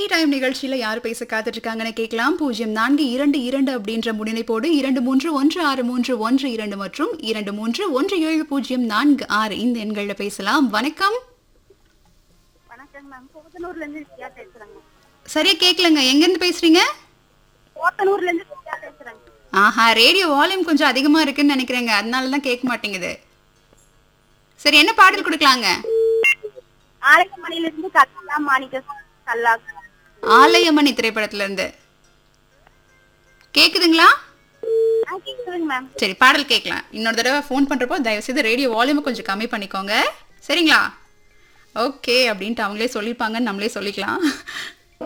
time நிகழ்ச்சியில யார் பேச காத்துட்டு இருக்காங்கன்னு கேட்கலாம் பூஜ்ஜியம் நான்கு இரண்டு இரண்டு அப்படின்ற முன்னிணைப்போடு இரண்டு மூன்று ஒன்று ஆறு மூன்று ஒன்று இரண்டு மற்றும் இரண்டு மூன்று ஒன்று ஏழு பூஜ்ஜியம் நான்கு ஆறு இந்த எண்கள்ல பேசலாம் வணக்கம் வணக்கம் மேம் போத்தனூர்ல இருந்து வித்யா பேசுறேங்க சரியா கேட்கலங்க எங்கேருந்து பேசுறீங்க போத்தனூர்ல இருந்து வித்யா பேசுறேங்க ஆஹா ரேடியோ வால்யூம் கொஞ்சம் அதிகமா இருக்குன்னு நினைக்கிறேங்க அதனால தான் கேட்க மாட்டேங்குது சரி என்ன பாடல் கொடுக்கலாங்க ஆலயமணில இருந்து கல்லா மாணிக்க கல்லா ஆலயமணி திரைப்படத்துல இருந்து கேக்குதுங்களா ஆ கேக்குதுங்க மேம் சரி பாடல் கேட்கலாம் இன்னொரு தடவை ஃபோன் பண்ணுறப்போ தயவுசெய்து ரேடியோ வால்யூமை கொஞ்சம் கம்மி பண்ணிக்கோங்க சரிங்களா ஓகே அப்படின்ட்டு அவங்களே சொல்லியிருப்பாங்கன்னு நம்மளே சொல்லிக்கலாம்